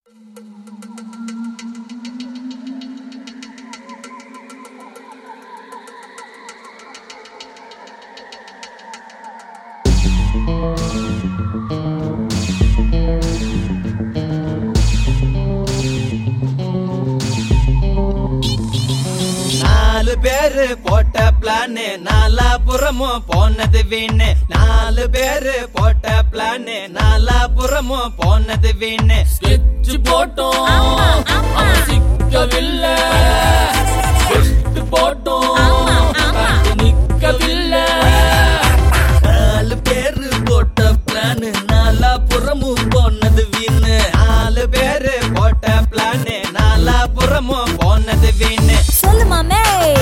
நாலு பேரு போட்ட பிளானு நாலாபுறமும் போனது வீணு நாலு பேரு போட்ட பிளானு நாலாபுறமும் போனது வீணு ஸ்கெட்ச் போட்டோம் அவன் சிக்கவில்லை பெஸ்ட் போட்டோம் அது நிக்கவில்லை நாலு பேரு போட்ட பிளானு நாலாபுறமும் போனது வீணு நாலு பேரு போட்ட பிளானு நாலாபுறமும் போனது வீணு சொல்லு மாமே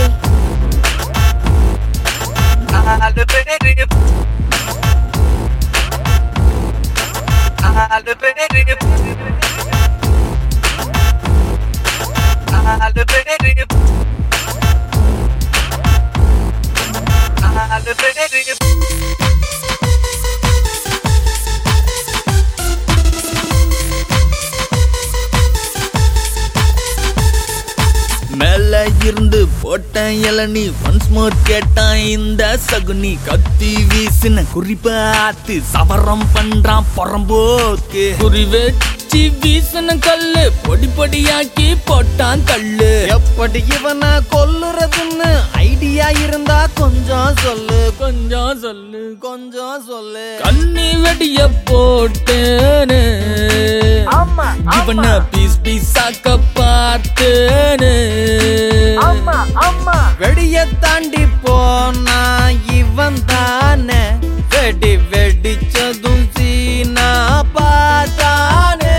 நாலு பேரு நாலு பேரு நாலு பேரு நாலு பேரு மேல இருந்து போட்ட இளநி ஒன்ஸ் மோர் கேட்டான் இந்த சகுனி கத்தி வீசின குறிப்பாத்து சவரம் பண்றான் புறம்போக்கு குறி வச்சு வீசின கல்லு பொடி பொடியாக்கி போட்டான் கல்லு எப்படி இவனை கொல்லுறதுன்னு ஐடியா இருந்தா கொஞ்சம் சொல்லு கொஞ்சம் சொல்லு கொஞ்சம் சொல்லு கண்ணி வெடிய போட்டேனே இவன பீஸ் பீஸாக்க பார்த்தேனே வெடிய தாண்டி போனா இவன் தானே வெடி வெடிச்சதும் சீனா பார்த்தானே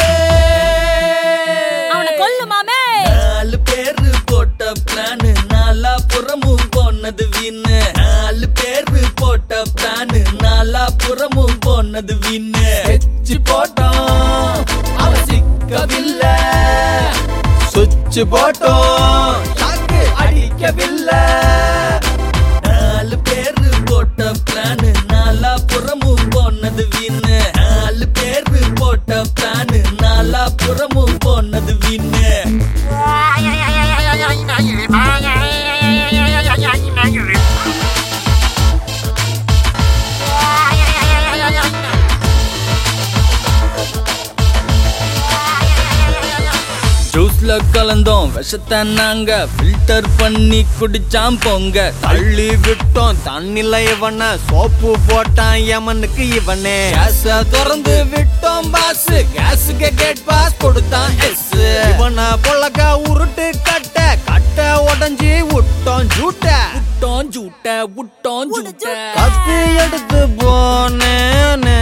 அவனை கொல்லு மாமே நாலு பேரு போட்ட பிளானு நாலா புறமும் போனது வீணு நாலு பேரு போட்ட பிளானு நாலா புறமும் போனது வீணு வச்சு போட்டோம் அவன் சிக்கவில்லை சுவிட்ச் போட்டோம் ஷாக்கு அடிக்கவில்லை நாலு பேரு போட்ட பிளானு நாலா புறமும் போனது வீணு நாலு பேரு போட்ட பிளானு நாலா புறமும் போனது வீணு ஜூஸ்ல கலந்தோம் விஷத்தை நாங்க ஃபில்டர் பண்ணி குடிச்சாம் போங்க தள்ளி விட்டோம் தண்ணில இவன சோப்பு போட்டான் யமனுக்கு இவனே கேஸ திறந்து விட்டோம் பாஸ் கேஸுக்கு கேட் பாஸ் கொடுத்தான் எஸ் இவன பொழக்க உருட்டு கட்ட கட்ட உடஞ்சி விட்டோம் ஜூட்ட விட்டோம் ஜூட்ட விட்டோம் ஜூட்ட கத்தி எடுத்து போனேனே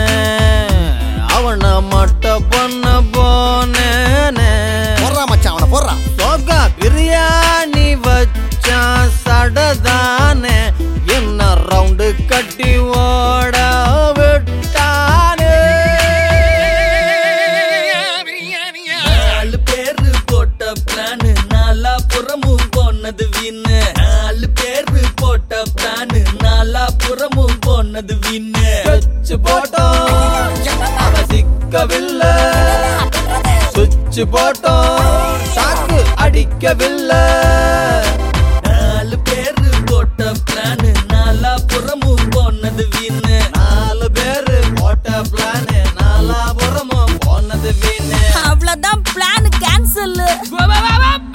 அவன மட்ட பண்ண போனேனே போடுறா மச்சான் அவனை போடுறா சோகா பிரியாணி வச்சான் சடதானே என்ன ரவுண்டு கட்டி ஓட விட்டானே நாலு பேரு போட்ட பிளானு நாலா புறமும் போனது வீணு நாலு பேரு போட்ட பிளானு நாலா புறமும் போனது வீணு வச்சு போட்டோம் அவ சிக்கவில்லை சுவிட்ச் போட்டோம் ஷாக்கு அடிக்கவில்லை நாலு பேரு போட்ட பிளானு நாலா புறமும் போனது வீணு நாலு பேரு போட்ட பிளானு நாலா புறமும் போனது வீணு அவ்வளவுதான் பிளான் கேன்சல் வா, வா, வா, வா,